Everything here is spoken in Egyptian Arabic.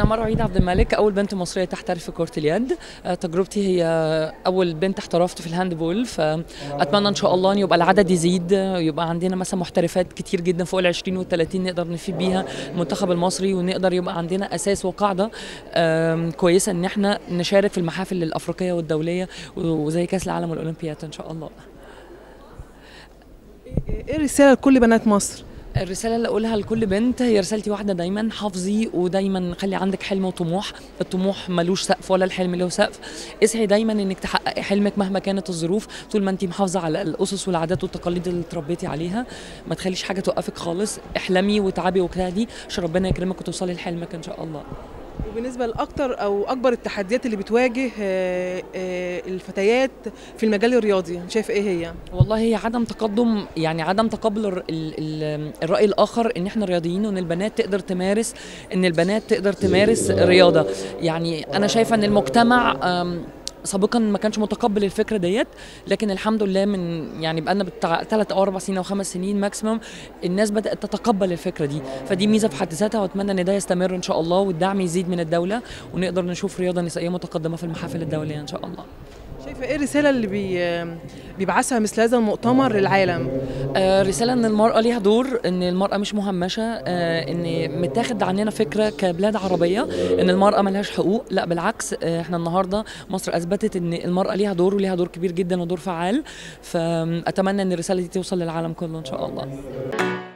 أنا مرة عيد عبد الملك أول بنت مصرية تحترف في كرة اليد آه، تجربتي هي أول بنت احترفت في الهاندبول فأتمنى إن شاء الله أن يبقى العدد يزيد آه، يبقى عندنا مثلا محترفات كتير جدا فوق ال 20 وال 30 نقدر نفيد بيها المنتخب المصري ونقدر يبقى عندنا أساس وقاعدة آم، كويسة إن احنا نشارك في المحافل الأفريقية والدولية وزي كأس العالم والأولمبياد إن شاء الله ايه الرساله لكل بنات مصر الرسالة اللي أقولها لكل بنت هي رسالتي واحدة دايما حافظي ودايما خلي عندك حلم وطموح الطموح ملوش سقف ولا الحلم له سقف اسعي دايما انك تحققي حلمك مهما كانت الظروف طول ما انت محافظة على الأسس والعادات والتقاليد اللي اتربيتي عليها ما تخليش حاجة توقفك خالص احلمي وتعبي واجتهدي عشان ربنا يكرمك وتوصلي لحلمك إن شاء الله وبالنسبه لاكتر او اكبر التحديات اللي بتواجه آه، آه، الفتيات في المجال الرياضي شايف ايه هي والله هي عدم تقدم يعني عدم تقبل الر- ال- ال- الرأي الآخر إن إحنا رياضيين وإن البنات تقدر تمارس إن البنات تقدر تمارس رياضة يعني أنا شايفة إن المجتمع أم، سابقا ما كانش متقبل الفكره ديت لكن الحمد لله من يعني بقالنا بتاع ثلاث او اربع سنين او خمس سنين ماكسيموم الناس بدات تتقبل الفكره دي فدي ميزه في حد ذاتها واتمنى ان ده يستمر ان شاء الله والدعم يزيد من الدوله ونقدر نشوف رياضه نسائيه متقدمه في المحافل الدوليه ان شاء الله شايفه ايه الرساله اللي بي بيبعثها مثل هذا المؤتمر للعالم آه، رسالة إن المرأة ليها دور إن المرأة مش مهمشة آه، إن متاخد عننا فكرة كبلاد عربية إن المرأة ملهاش حقوق لا بالعكس آه، إحنا النهاردة مصر أثبتت إن المرأة ليها دور وليها دور كبير جدا ودور فعال فأتمنى إن الرسالة دي توصل للعالم كله إن شاء الله